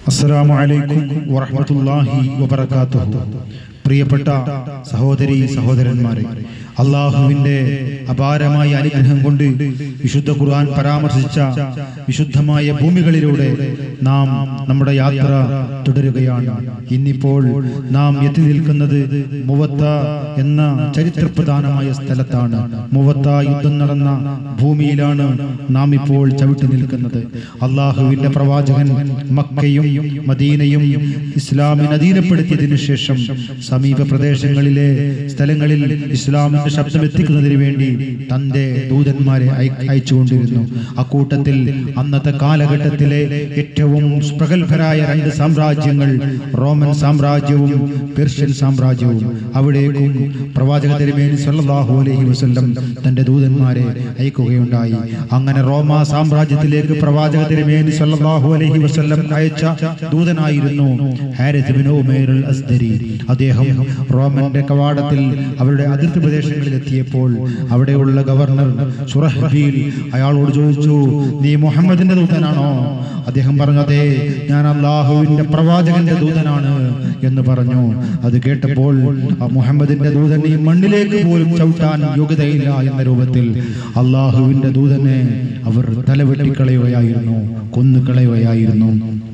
അസ്സലാമു അലൈക്കും വറഹ്മത്തുള്ളാഹി വബറകാതുഹു പ്രിയപ്പെട്ട സഹോദരി സഹോദരന്മാരെ അള്ളാഹുവിന്റെ അപാരമായ അനുഗ്രഹം കൊണ്ട് വിശുദ്ധ ഖുർആൻ പരാമർശിച്ച വിശുദ്ധമായ ഭൂമികളിലൂടെ നാം നമ്മുടെ യാത്ര തുടരുകയാണ് ഇന്നിപ്പോൾ നാം എത്തി നിൽക്കുന്നത് മുവത്ത എന്ന ചരിത്രപ്രധാനമായ സ്ഥലത്താണ് മുവത്ത യുദ്ധം നടന്ന ഭൂമിയിലാണ് നാം ഇപ്പോൾ ചവിട്ടി നിൽക്കുന്നത് അള്ളാഹുവിന്റെ പ്രവാചകൻ മക്കയും മദീനയും ഇസ്ലാമിന് അധീനപ്പെടുത്തിയതിനു ശേഷം സമീപ പ്രദേശങ്ങളിലെ സ്ഥലങ്ങളിൽ ഇസ്ലാമിന്റെ ശബ്ദം എത്തിക്കുന്നതിന് വേണ്ടി തന്റെ ദൂതന്മാരെ അയ- അയച്ചുകൊണ്ടിരുന്നു അക്കൂട്ടത്തിൽ അന്നത്തെ കാലഘട്ടത്തിലെ ഏറ്റവും പ്രഗത്ഭരായ രണ്ട് സാമ്രാജ്യങ്ങൾ റോമൻ സാമ്രാജ്യവും പെർഷ്യൻ സാമ്രാജ്യവും അവിടേക്കും പ്രവാചക തിരുമേനി സല്ലല്ലാഹു അലൈഹി വസല്ലം തന്റെ ദൂതന്മാരെ അയക്കുകയുണ്ടായി അങ്ങനെ റോമ സാമ്രാജ്യത്തിലേക്ക് പ്രവാചക തിരുമേനി സല്ലല്ലാഹു അലൈഹി വസല്ലം അയച്ച ദൂതനായിരുന്നു Harith bin Umair al Azdi അദ്ദേഹം റോമന്റെ കവാടത്തിൽ അവരുടെ അതിർത്തി പ്രദേശങ്ങളിൽ എത്തിയപ്പോൾ അവിടെയുള്ള ഗവർണർ സുറഹബീൽ അയാളോട് ചോദിച്ചു നീ മുഹമ്മദിന്റെ ദൂതനാണോ അദ്ദേഹം പറഞ്ഞു അതെ ഞാൻ അള്ളാഹുവിന്റെ പ്രവാചകന്റെ ദൂതനാണ് എന്ന് പറഞ്ഞു അത് കേട്ടപ്പോൾ ആ മുഹമ്മദിന്റെ ദൂതൻ ഈ മണ്ണിലേക്ക് പോലും ചവിട്ടാൻ യോഗ്യതയില്ല എന്ന രൂപത്തിൽ അള്ളാഹുവിന്റെ ദൂതനെ അവർ തലവെട്ടിക്കളയുകയായിരുന്നു കൊന്നുകളയുകയായിരുന്നു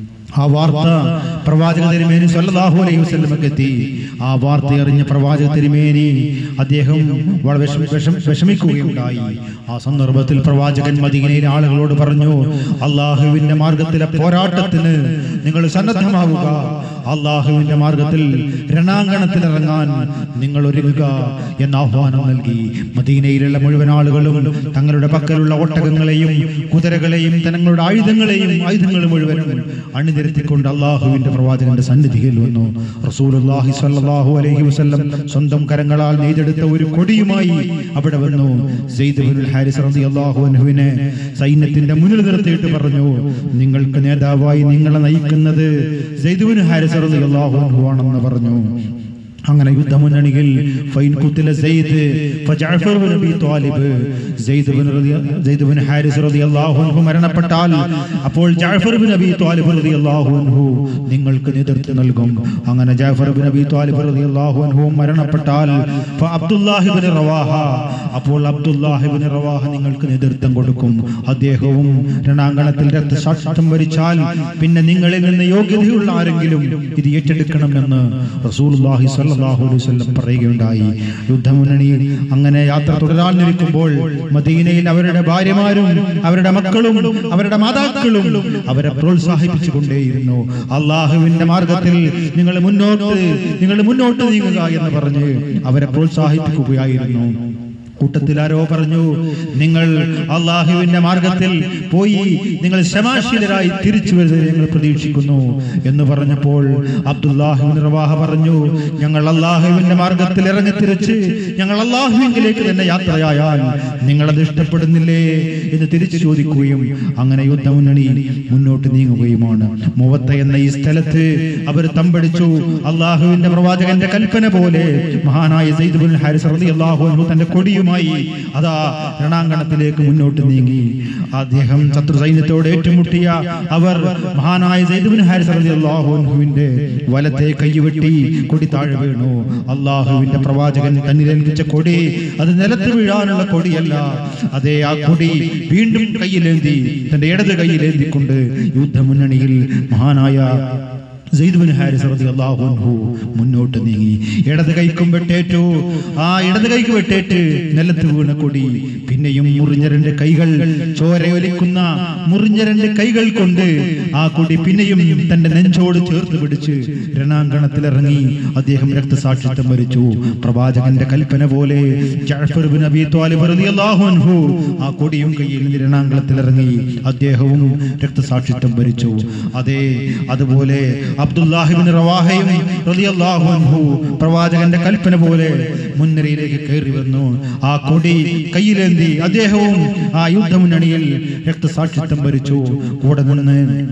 ആ വാർത്ത പ്രവാചക തിരുമേനി സല്ലല്ലാഹു അലൈഹി വസല്ലമക്ക് എത്തി ആ വാർത്ത അറിഞ്ഞ പ്രവാചക തിരുമേനി അദ്ദേഹം വളരെ വിഷമ- വിഷമ- വിഷമിക്കുകയുണ്ടായി ആ സന്ദർഭത്തിൽ പ്രവാചകൻ മദീനയിലെ ആളുകളോട് പറഞ്ഞു അള്ളാഹുവിന്റെ മാർഗത്തിലെ പോരാട്ടത്തിന് നിങ്ങൾ സന്നദ്ധമാവുക അള്ളാഹുവിന്റെ മാർഗത്തിൽ രണാങ്കണത്തിൽ ഇറങ്ങാൻ നിങ്ങൾ ഒരുങ്ങുക എന്ന ആഹ്വാനം നൽകി മദീനയിലുള്ള മുഴുവൻ ആളുകളും തങ്ങളുടെ പക്കലുള്ള ഒട്ടകങ്ങളെയും കുതിരകളെയും തങ്ങളുടെ ആയുധങ്ങളെയും ആയുധങ്ങൾ മുഴുവനും അണിനിരത്തിക്കൊണ്ട് അള്ളാഹുവിന്റെ പ്രവാചകന്റെ സന്നിധിയിൽ വന്നു റസൂലുള്ളാഹി സ്വല്ലല്ലാഹു അലൈഹി വസല്ലം സ്വന്തം കരങ്ങളാൽ നെയ്തെടുത്ത ഒരു കൊടിയുമായി അവിടെ വന്നു സെയ്ദ് ബിനുൽ ഹാരിസ് റളിയല്ലാഹു അൻഹുവിനെ സൈന്യത്തിന്റെ മുന്നിൽ നിർത്തിയിട്ട് പറഞ്ഞു നിങ്ങൾക്ക് നേതാവായി നിങ്ങളെ നയിക്കുന്നത് സെയ്ദ് ബിൻ ഹാരിസ് റളിയല്ലാഹു അൻഹു ആണെന്ന് പറഞ്ഞു അങ്ങനെ യുദ്ധമുന്നണിയിൽ ഫൈൻ കുത്തില Zaid Jafar bin Abi Talib Zaid bin റളിയ- സെയ്ദ് ബിൻ ഹാരിസ് റളിയല്ലാഹു അൻഹു മരണപ്പെട്ടാൽ അപ്പോൾ ജഅഫർ ബിൻ അബി ത്വാലിബ് റളിയല്ലാഹു അൻഹു നിങ്ങൾക്ക് നേതൃത്വം നൽകും അങ്ങനെ ജഅഫർ ബിൻ അബി ത്വാലിബ് റളിയല്ലാഹു അൻഹു മരണപ്പെട്ടാൽ ഫ അബ്ദുല്ലാഹി ബിൻ റവാഹ അപ്പോൾ അബ്ദുല്ലാഹി ബിൻ റവാഹ നിങ്ങൾക്ക് നേതൃത്വം കൊടുക്കും അദ്ദേഹവും രണാങ്കണത്തിൽ രക്തസാക്ഷിത്വം വരിച്ചാൽ പിന്നെ നിങ്ങളിൽ നിന്ന് യോഗ്യതയുള്ള ആരെങ്കിലും ഇത് ഏറ്റെടുക്കണമെന്ന് റസൂലുള്ളാഹി സ്വല്ലല്ലാഹു അലൈഹി വസല്ലം പറയുകയുണ്ടായി യുദ്ധമുന്നണിയിൽ അങ്ങനെ യാത്ര തുടരാൻ നിൽക്കുമ്പോൾ മദീനയിൽ അവരുടെ ഭാര്യമാരും അവരുടെ മക്കളും അവരുടെ മാതാക്കളും അവരെ പ്രോത്സാഹിപ്പിച്ചു കൊണ്ടേയിരുന്നു അള്ളാഹുവിന്റെ മാർഗത്തിൽ നിങ്ങൾ മുന്നോട്ട് നിങ്ങൾ മുന്നോട്ട് നീങ്ങുക എന്ന് പറഞ്ഞ് അവരെ പ്രോത്സാഹിപ്പിക്കുകയായിരുന്നു കൂട്ടത്തിൽ ആരോ പറഞ്ഞു നിങ്ങൾ അള്ളാഹുവിന്റെ മാർഗത്തിൽ പോയി നിങ്ങൾ ശമാശീലരായി തിരിച്ചു വരുന്നത് ഞങ്ങൾ പ്രതീക്ഷിക്കുന്നു എന്ന് പറഞ്ഞപ്പോൾ അബ്ദുല്ലാഹിബിൻ റവാഹ പറഞ്ഞു ഞങ്ങൾ അള്ളാഹുവിന്റെ മാർഗത്തിൽ ഇറങ്ങി തിരിച്ച് ഞങ്ങൾ അള്ളാഹുവിലേക്ക് തന്നെ യാത്രയായാൽ നിങ്ങളത് ഇഷ്ടപ്പെടുന്നില്ലേ എന്ന് തിരിച്ചു ചോദിക്കുകയും അങ്ങനെ യുദ്ധമുന്നണി മുന്നോട്ട് നീങ്ങുകയുമാണ് മുവത്ത എന്ന ഈ സ്ഥലത്ത് അവർ തമ്പടിച്ചു അള്ളാഹുവിന്റെ പ്രവാചകന്റെ കൽപ്പന പോലെ മഹാനായ സെയ്ദ് ബിൻ ഹാരിസ് റളിയല്ലാഹു അൻഹു തന്റെ കൊടിയുമായി അതാ രണാങ്കണത്തിലേക്ക് മുന്നോട്ട് നീങ്ങി അദ്ദേഹം ശത്രു സൈന്യത്തോട് ഏറ്റുമുട്ടിയ അവർ മഹാനായ സെയ്ദ് ബിൻ ഹാരിസ് റളിയല്ലാഹു അൻഹുവിന്റെ വലത്തെ കൈവെട്ടി കൊടി താഴെ വീണു അള്ളാഹുവിന്റെ പ്രവാചകൻ തന്നിലേൽപ്പിച്ച കൊടി അത് നിലത്ത് വീഴാനുള്ള കൊടിയല്ല അതേ ആ കൊടി വീണ്ടും കയ്യിലേന്തി തന്റെ ഇടത് കയ്യിലേന്തിക്കൊണ്ട് യുദ്ധമുന്നണിയിൽ മഹാനായ സെയ്ദ് ബിൻ ഹാരിസ് റളിയല്ലാഹു അൻഹു മുന്നോട്ട് നീങ്ങി ഇടത് കൈക്കും വെട്ടേറ്റു ആ ഇടത് കൈക്ക് വെട്ടേറ്റ് നിലത്ത് വീണ കൊടി പിന്നെയും മുറിഞ്ഞ രണ്ട് കൈകൾ ചോരയൊലിക്കുന്ന മുറിഞ്ഞ രണ്ട് കൈകൾ കൊണ്ട് ആ കൊടി പിന്നെയും തന്റെ നെഞ്ചോട് ചേർത്ത് പിടിച്ച് രണാങ്കണത്തിൽ ഇറങ്ങി അദ്ദേഹം രക്തസാക്ഷിത്വം വരിച്ചു പ്രവാചകന്റെ കൽപ്പന പോലെ ജഅഫർ ബിൻ അബി ത്വാലിബ് റളിയല്ലാഹു അൻഹു ആ കൊടിയും കയ്യിൽ നിന്ന് രണാങ്കണത്തിൽ ഇറങ്ങി അദ്ദേഹവും രക്തസാക്ഷിത്വം വരിച്ചു അതെ അതുപോലെ അബ്ദുല്ലാഹിബിൻ റവാഹയും റളിയല്ലാഹു അൻഹു പ്രവാചകന്റെ കൽപ്പന പോലെ മുൻനിരയിലേക്ക് കയറി വന്നു ആ കൊടി കയ്യിലേന്തി അദ്ദേഹവും ആ യുദ്ധമുന്നണിയിൽ രക്തസാക്ഷിത്വം വരിച്ചു കൂടെ നിന്ന്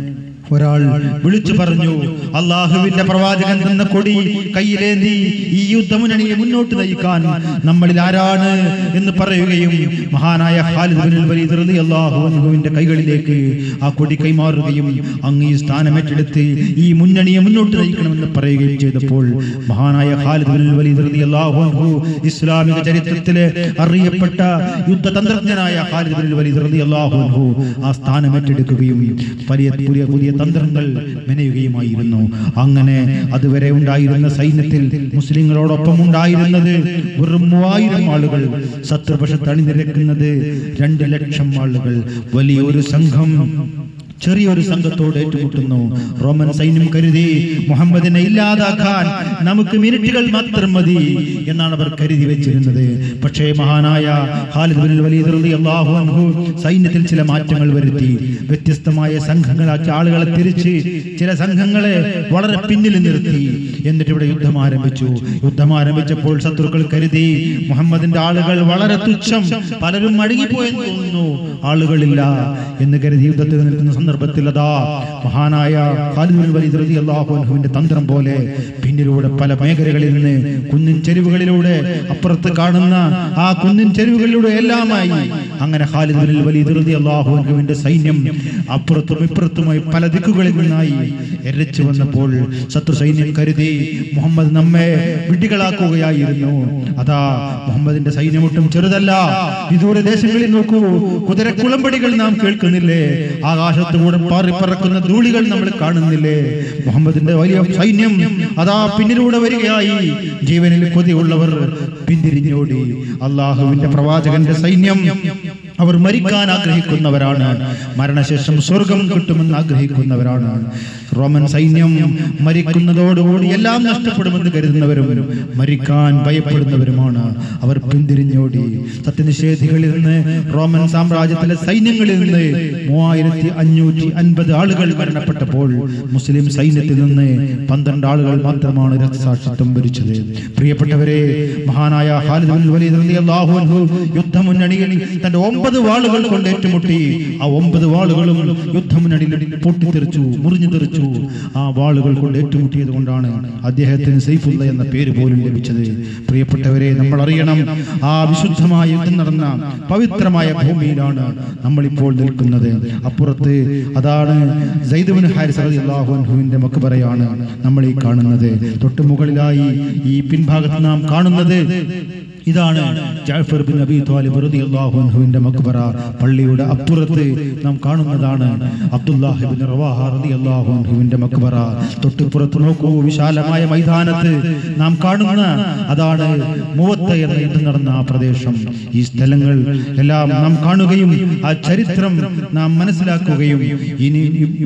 ഒരാൾ വിളിച്ചു പറഞ്ഞു അള്ളാഹുവിന്റെ പ്രവാചകൻ തന്ന കൊടി കയ്യിലേന്തി ഈ യുദ്ധമുന്നണിയെ മുന്നോട്ട് നയിക്കാൻ നമ്മളിൽ ആരാണ് എന്ന് പറയുകയും മഹാനായ ഖാലിദ് ബിൻ വലീദ് റളിയല്ലാഹു അൻഹുവിന്റെ കൈകളിലേക്ക് ആ കൊടി കൈമാറുകയും അങ്ങ് ഈ സ്ഥാനം ഏറ്റെടുത്ത് ഈ മുന്നണിയെ മുന്നോട്ട് നയിക്കണമെന്ന് പറയുകയും ചെയ്തപ്പോൾ മഹാനായ ഖാലിദ് ബിൻ വലീദ് റളിയല്ലാഹു അൻഹു ഇസ്ലാമിക ചരിത്രത്തിലെ അറിയപ്പെട്ട യുദ്ധതന്ത്രജ്ഞനായ ഖാലിദ് ബിൻ വലീദ് റളിയല്ലാഹു അൻഹു ആ സ്ഥാനം ഏറ്റെടുക്കുകയും വലിയ പുതിയ പുതിയ തന്ത്രങ്ങൾ മെനയുകയുമായിരുന്നു അങ്ങനെ അതുവരെ ഉണ്ടായിരുന്ന സൈന്യത്തിൽ മുസ്ലിങ്ങളോടൊപ്പം ഉണ്ടായിരുന്നത് വെറും മൂവായിരം ആളുകൾ ശത്രുപക്ഷത്ത് അണിനിരക്കുന്നത് രണ്ട് ലക്ഷം ആളുകൾ വലിയൊരു സംഘം ചെറിയൊരു സംഘത്തോട് ഏറ്റുമുട്ടുന്നു റോമൻ സൈന്യം കരുതി മുഹമ്മദിനെ ഇല്ലാതാക്കാൻ നമുക്ക് മിനിറ്റുകൾ മാത്രം മതി എന്നാണ് അവർ കരുതി വെച്ചിരുന്നത് പക്ഷേ മഹാനായ ഖാലിദ് ബിൻ വലീദ് റളിയല്ലാഹു അൻഹു സൈന്യത്തിൽ ചില മാറ്റങ്ങൾ വരുത്തി വ്യത്യസ്തമായ സംഘങ്ങളാക്കി ആളുകളെ തിരിച്ച് ചില സംഘങ്ങളെ വളരെ പിന്നിൽ നിർത്തി എന്നിട്ട് ഇവിടെ യുദ്ധം ആരംഭിച്ചു യുദ്ധം ആരംഭിച്ചപ്പോൾ ശത്രുക്കൾ കരുതി മുഹമ്മദിന്റെ ആളുകൾ വളരെ തുച്ഛം പലരും മടങ്ങിപ്പോയെന്ന് തോന്നുന്നു ആളുകളില്ല എന്ന് കരുതി യുദ്ധത്തിൽ നിൽക്കുന്ന സന്ദർഭത്തിൽ അതാ മഹാനായ ഖാലിദ് ബിൻ വലീദ് റളിയല്ലാഹു അൻഹുവിന്റെ തന്ത്രം പോലെ പിന്നിലൂടെ പല മേഖലകളിൽ നിന്ന് കുന്നിൻ ചെരുവുകളിലൂടെ അപ്പുറത്ത് കാണുന്ന ആ കുന്നിൻ ചെരുവുകളിലൂടെ എല്ലാമായി അങ്ങനെ ഖാലിദ് ബിൻ വലീദ് റളിയല്ലാഹു അൻഹുവിന്റെ സൈന്യം അപ്പുറത്തും ഇപ്പുറത്തുമായി പല ദിക്കുകളിൽ നിന്നായി എരച്ചു വന്നപ്പോൾ ശത്രു സൈന്യം കരുതി മുഹമ്മദ് നമ്മെ വിഡ്ഢികളാക്കുകയായിരുന്നു അതാ മുഹമ്മദിന്റെ സൈന്യമൊട്ടും ചെറുതല്ല വിദൂര ദേശങ്ങളിൽ നോക്കൂ കുതിരക്കുളമ്പടികൾ നാം കേൾക്കുന്നില്ലേ ആകാശത്തുകൂടെ പാറിപ്പറക്കുന്ന ധൂളികൾ നമ്മൾ കാണുന്നില്ലേ മുഹമ്മദിന്റെ വലിയ സൈന്യം അതാ പിന്നിലൂടെ വരികയായി ജീവനിൽ കൊതിയുള്ളവർ പിന്തിരിഞ്ഞോടി അള്ളാഹുവിന്റെ പ്രവാചകന്റെ സൈന്യം അവർ മരിക്കാൻ ആഗ്രഹിക്കുന്നവരാണ് മരണശേഷം സ്വർഗം കിട്ടുമെന്ന് ആഗ്രഹിക്കുന്നവരാണ് റോമൻ സൈന്യം മരിക്കുന്നതോടുകൂടി എല്ലാം നഷ്ടപ്പെടുമെന്ന് കരുതുന്നവരും മരിക്കാൻ ഭയപ്പെടുന്നവരുമാണ് അവർ പിന്തിരിഞ്ഞോടി സത്യനിഷേധികളിൽ നിന്ന് റോമൻ സാമ്രാജ്യത്തിലെ സൈന്യങ്ങളിൽ നിന്ന് മൂവായിരത്തി അഞ്ഞൂറ്റി അൻപത് ആളുകൾ മരണപ്പെട്ടപ്പോൾ മുസ്ലിം സൈന്യത്തിൽ നിന്ന് പന്ത്രണ്ട് ആളുകൾ മാത്രമാണ് രക്തസാക്ഷിത്വം ഭരിച്ചത് പ്രിയപ്പെട്ടവരെ മഹാനായ ഖാലിദ് ബിൻ വലീദ് റളിയല്ലാഹു അൻഹു യുദ്ധമുന്നണിയിൽ തന്റെ ഒമ്പത് വാളുകൾ കൊണ്ട് ഏറ്റുമുട്ടി ആ ഒമ്പത് വാളുകളും യുദ്ധമുന്നണിയിൽ പൊട്ടിത്തെറിച്ചു മുറിഞ്ഞു തെറിച്ചു ആ വാളുകൾ കൊണ്ട് ഏറ്റുമുട്ടിയത് കൊണ്ടാണ് അദ്ദേഹത്തിന് സൈഫുള്ള എന്ന പേര് പോലും ലഭിച്ചത് പ്രിയപ്പെട്ടവരെ നമ്മൾ അറിയണം ആ വിശുദ്ധമായ യുദ്ധം നടന്ന പവിത്രമായ ഭൂമിയിലാണ് നമ്മളിപ്പോൾ നിൽക്കുന്നത് അപ്പുറത്ത് അതാണ് സൈദുബിൻ ഹാരിസ് റളിയല്ലാഹു അൻഹുവിന്റെ മക്ബറയാണ് നമ്മൾ ഈ കാണുന്നത് തൊട്ട് മുകളിലായി ഈ പിൻഭാഗത്ത് നാം കാണുന്നത് ഇതാണ് ജാഫർ ബിൻ അബി ത്വാലിബ് റളിയല്ലാഹു അൻഹുവിന്റെ മക്ബറ പള്ളിയുടെ അപ്പുറത്ത് നാം കാണുന്നതാണ് അബ്ദുല്ലാഹി ബിൻ റവാഹ റളിയല്ലാഹു അൻഹുവിന്റെ മക്ബറ തൊട്ടിപ്പുറത്ത് നോക്കൂ വിശാലമായ മൈതാനത്ത് നാം കാണുന്ന അതാണ് മൂവത്ത എന്ന യുദ്ധം നടന്ന ആ പ്രദേശം ഈ സ്ഥലങ്ങൾ എല്ലാം നാം കാണുകയും ആ ചരിത്രം നാം മനസ്സിലാക്കുകയും ഇനി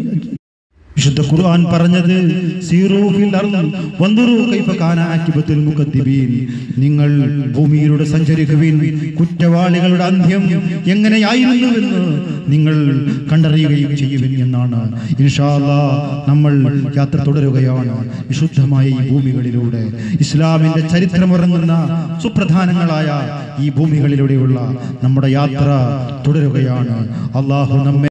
വിശുദ്ധ ഖുർആൻ പറഞ്ഞത് സീറൂ ഫിൽ അർദ് വൻദുറൂ കൈഫ കാന ആക്കിബത്തുൽ മുകദ്ദിബീൻ നിങ്ങൾ ഭൂമിയിലൂടെ സഞ്ചരിക്കുവിൻ കുറ്റവാളികളുടെ അന്ത്യം എങ്ങനെയായിരുന്നുവെന്ന് നിങ്ങൾ കണ്ടറിയുകയും ചെയ്യുവിൻ എന്നാണ് ഇൻഷാ അല്ലാഹ് നമ്മൾ യാത്ര തുടരുകയാണ് വിശുദ്ധമായ ഈ ഭൂമികളിലൂടെ ഇസ്ലാമിന്റെ ചരിത്രമുറങ്ങുന്ന സുപ്രധാനങ്ങളായ ഈ ഭൂമികളിലൂടെയുള്ള നമ്മുടെ യാത്ര തുടരുകയാണ് അള്ളാഹു നമ്മെ